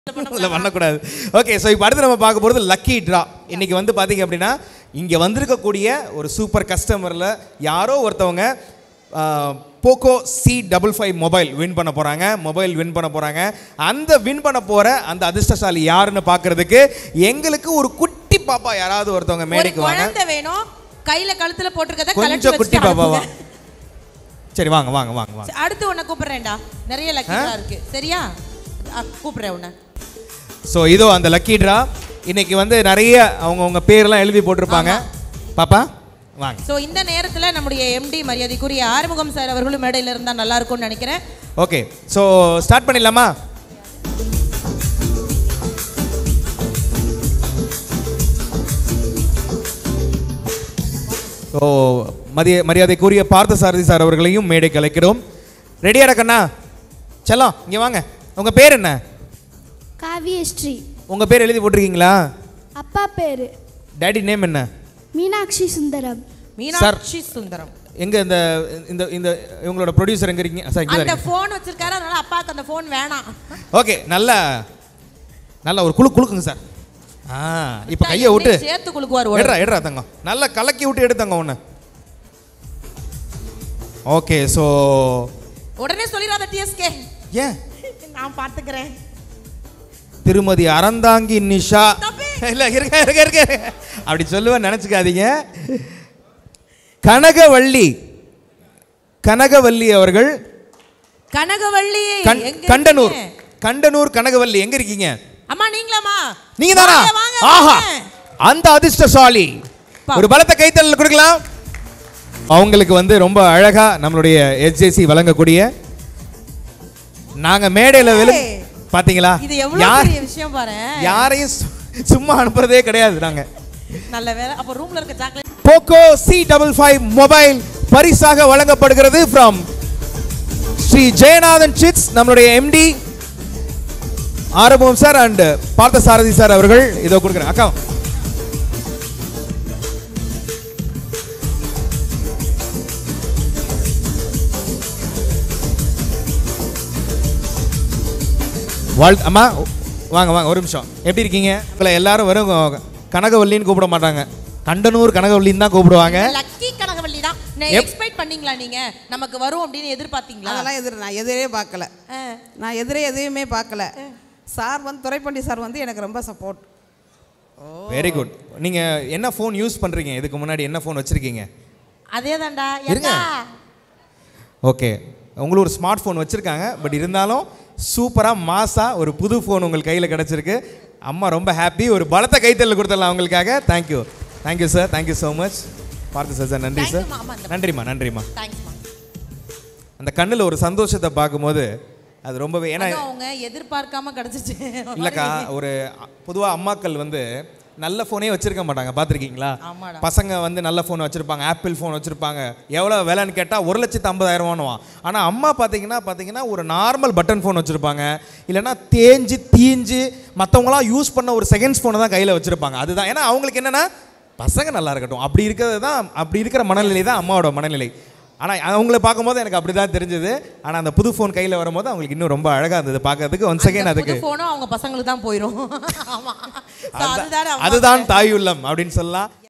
இல்லை பண்ணக்கூடாது okay so இப்போ அடுத்து நம்ம பார்க்க போகிறது லக்கி ட்ரா இன்னைக்கு வந்து பார்த்தீங்க அப்படின்னா இங்கே வந்திருக்கக்கூடிய ஒரு சூப்பர் கஸ்டமரில் யாரோ ஒருத்தவங்க Poco C double five mobile win பண்ண போகிறாங்க மொபைல் வின் பண்ண போகிறாங்க அந்த வின் பண்ண போகிற அந்த அதிர்ஷ்டசாலி யாருன்னு பார்க்கறதுக்கு எங்களுக்கு ஒரு குட்டி பாப்பா யாராவது ஒருத்தவங்க ஒரு மேடைக்கு வாங்க குழந்தை வேணும் கையில கழுத்துல போட்டிருக்கத கொஞ்சம் குட்டி பாப்பாவா சரி வாங்க வாங்க வாங்க வாங்க அடுத்து உன்னை கூப்பிடுறேன்டா நிறைய லக்கிடா இருக்கு சரியா அ, கூப்பிடுறேன் உன்னை ஸோ இதோ அந்த லக்கி ட்ரா இன்னைக்கு வந்து நிறைய அவங்கவுங்க பேர்லாம் எழுதி போட்டிருப்பாங்க பாப்பா வாங்க சோ இந்த நேரத்துல நம்முடைய எம்டி மரியாதைக்குரிய ஆறுமுகம் சார் அவர்களும் மேடையில இருந்தா நல்லா இருக்கும்னு நினைக்கிறேன் ஓகே ஸோ ஸ்டார்ட் பண்ணிடலாமா ஸோ மதிய மரியாதைக்குரிய பார்த்தசாரதி சார் அவர்களையும் மேடைக்கு அழைக்கிறோம் ரெடியாடா கண்ணா செல்லம் இங்கே வாங்க உங்கள் பேர் என்ன காவியஸ்ரீ உங்கள் பேர் எழுதி போட்டிருக்கீங்களா அப்பா பேரு டேடி நேம் என்ன மீனாட்சி சுந்தரம் மீனாட்சி சுந்தரம் எங்கே இந்த இந்த இந்த இவங்களோட ப்ரொடியூசர் எங்கே இருக்கீங்க சார் இங்கே அந்த போன் வச்சிருக்காரு அதனால அப்பாவுக்கு அந்த போன் வேணாம் ஓகே நல்ல நல்ல ஒரு குழு குழுக்குங்க சார் ஆ இப்போ கையை விட்டு சேர்த்து குலுக்குவார் எடுறா எடுறா தங்கம் நல்லா கலக்கி விட்டு எடுத்தங்க ஒன்று ஓகே ஸோ உடனே சொல்லிடாத டிஎஸ்கே ஏன் நான் பாத்துக்கிறேன் திருமதி அறந்தாங்கி நிஷா தம்பி. இல்லை இருக்க இருக்க இருக்க அப்படி சொல்லுவேன் நினச்சிக்காதீங்க கனகவள்ளி கனகவல்லி அவர்கள் கனகவள்ளி கண்- எங்க கண்டனூர் இருக்கீங்க? கண்டனூர் கனகவல்லி எங்க இருக்கீங்க அம்மா நீங்களாமா நீங்க தானா வாங்க, வாங்க, ஆஹா வாங்க. அந்த அதிர்ஷ்டசாலி பா. ஒரு பலத்த கைத்தல் கொடுக்கலாம் அவங்களுக்கு வந்து ரொம்ப அழகா நம்மளுடைய எஸ்ஜேசி வழங்கக்கூடிய நாங்க மேடையில விழு ஏய். பாத்தீங்களா இது எவ்வளவு யார் பெரிய விஷயம் பாரு யாரையும் சு- சும்மா அனுப்புறதே கிடையாது நாங்க நல்ல வேலை அப்ப ரூம்ல இருக்க chocolate Poco C double five mobile பரிசாக வழங்கப்படுகிறது ஃப்ரம் ஸ்ரீ ஜெயநாதன் சிட்ஸ் நம்மளுடைய எம்டி ஆரம்பம் சார் அண்ட் பார்த்தசாரதி சார் அவர்கள் இதோ கொடுக்குறேன் அக்கா வாழ்த்து அம்மா வாங்க வாங்க ஒரு நிமிஷம் எப்படி இருக்கீங்க உங்களை எல்லாரும் வெறும் கனகவல்லின்னு கூப்பிட மாட்டாங்க கண்டனூர் கனகவல்லின்னு தான் கூப்பிடுவாங்க லக்கி கனகவள்ளி தான் எப்- எக்ஸ்பெக்ட் பண்ணீங்களா நீங்க நமக்கு வரும் அப்படின்னு எதிர்பார்த்தீங்களா அதெல்லாம் எதிர் நான் எதிரே பார்க்கல ஆ. நான் எதிரே எதையுமே பார்க்கல சார் வந்து துரைப்பண்டி சார் வந்து எனக்கு ரொம்ப சப்போர்ட் வெரி குட் நீங்க என்ன ஃபோன் யூஸ் பண்றீங்க இதுக்கு முன்னாடி என்ன ஃபோன் வச்சிருக்கீங்க அதே தான்டா இருங்க. ஓகே உங்களுக்கு ஒரு ஸ்மார்ட் ஃபோன் வச்சுருக்காங்க பட் இருந்தாலும் சூப்பராக மாசாக ஒரு புது ஃபோன் உங்கள் கையில் கிடச்சிருக்கு அம்மா ரொம்ப ஹாப்பி ஒரு பலத்த கைத்தல் கொடுத்துடலாம் அவங்களுக்காக thank you thank you sir thank you so much பார்த்து சார் சார் நன்றி Thank சார் you, மாமா. இந்த- நன்றிம்மா நன்றிம்மா தேங்க்ஸ்மா அந்த கண்ணில் ஒரு சந்தோஷத்தை பார்க்கும்போது அது ரொம்பவே ஏன்னா அதுவும் அவங்க எதிர்பார்க்காம கிடைச்சிச்சு இல்லைக்கா ஒரு பொதுவாக அம்மாக்கள் வந்து நல்ல ஃபோனே வச்சிருக்க மாட்டாங்க பார்த்துருக்கீங்களா ஆமாடா. பசங்க வந்து நல்ல ஃபோன் வச்சுருப்பாங்க ஆப்பிள் ஃபோன் வச்சுருப்பாங்க எவ்வளோ விலைன்னு கேட்டால் ஒரு லட்சத்து ஐம்பதாயிரமானுவான் ஆனால் அம்மா பார்த்தீங்கன்னா பார்த்தீங்கன்னா ஒரு நார்மல் பட்டன் ஃபோன் வச்சுருப்பாங்க இல்லைன்னா தேஞ்சு தீஞ்சு மற்றவங்களாம் யூஸ் பண்ண ஒரு செகண்ட்ஸ் ஃபோனை தான் கையில் வச்சுருப்பாங்க அதுதான் ஏன்னா அவங்களுக்கு என்னென்னா பசங்க நல்லா இருக்கட்டும் அப்படி இருக்கிறது தான் அப்படி இருக்கிற மனநிலை தான் அம்மாவோட மனநிலை ஆனால் அவங்கள பார்க்கும்போது எனக்கு அப்படி தான் தெரிஞ்சது ஆனால் அந்த புது ஃபோன் கையில் வரும்போது அவங்களுக்கு இன்னும் ரொம்ப அழகாக இருந்தது பார்க்கறதுக்கு ஒன் செகண்ட் அதுக்கு போனும் அவங்க பசங்களுக்கு தான் போயிரும் ஆமா So அதுதான் அதுதானே அம்மா அதுதான் தாயுள்ளம் அப்படின்னு சொல்லலாம்